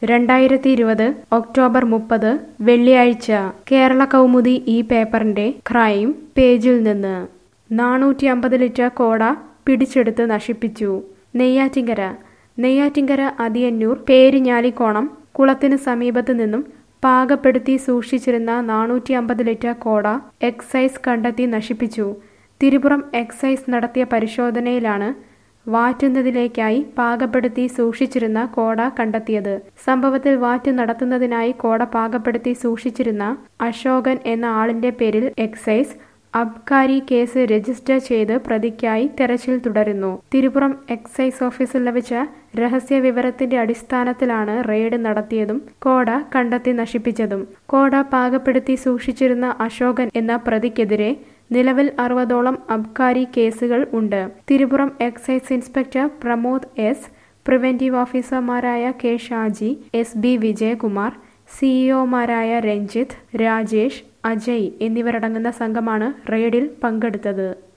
രണ്ടായിരത്തി ഇരുപത് ഒക്ടോബർ മുപ്പത് വെള്ളിയാഴ്ച കേരള കൗമുദി ഈ പേപ്പറിന്റെ ക്രൈം പേജിൽ നിന്ന് നാനൂറ്റി അമ്പത് ലിറ്റർ കോട പിടിച്ചെടുത്ത് നശിപ്പിച്ചു നെയ്യാറ്റിങ്കര നെയ്യാറ്റിങ്കര അതിയന്നൂർ പേരിഞ്ഞാലിക്കോണം കുളത്തിന് സമീപത്തു നിന്നും പാകപ്പെടുത്തി സൂക്ഷിച്ചിരുന്ന നാനൂറ്റി അമ്പത് ലിറ്റർ കോട എക്സൈസ് കണ്ടെത്തി നശിപ്പിച്ചു തിരുപുറം എക്സൈസ് നടത്തിയ പരിശോധനയിലാണ് വാറ്റുന്നതിലേക്കായി പാകപ്പെടുത്തി സൂക്ഷിച്ചിരുന്ന കോട കണ്ടെത്തിയത് സംഭവത്തിൽ വാറ്റ് നടത്തുന്നതിനായി കോട പാകപ്പെടുത്തി സൂക്ഷിച്ചിരുന്ന അശോകൻ എന്ന ആളിന്റെ പേരിൽ എക്സൈസ് അബ്കാരി കേസ് രജിസ്റ്റർ ചെയ്ത് പ്രതിക്കായി തെരച്ചിൽ തുടരുന്നു തിരുപുറം എക്സൈസ് ഓഫീസിൽ ലഭിച്ച രഹസ്യ വിവരത്തിന്റെ അടിസ്ഥാനത്തിലാണ് റെയ്ഡ് നടത്തിയതും കോട കണ്ടെത്തി നശിപ്പിച്ചതും കോട പാകപ്പെടുത്തി സൂക്ഷിച്ചിരുന്ന അശോകൻ എന്ന പ്രതിക്കെതിരെ നിലവിൽ അറുപതോളം അബ്കാരി കേസുകൾ ഉണ്ട് Thirupuram excise inspector Pramod S preventive ഓഫീസർമാരായ K Shaji S B Vijayakumar സിഇഒമാരായ രഞ്ജിത്ത് രാജേഷ് അജയ് എന്നിവരടങ്ങുന്ന സംഘമാണ് റെയ്ഡിൽ പങ്കെടുത്തത്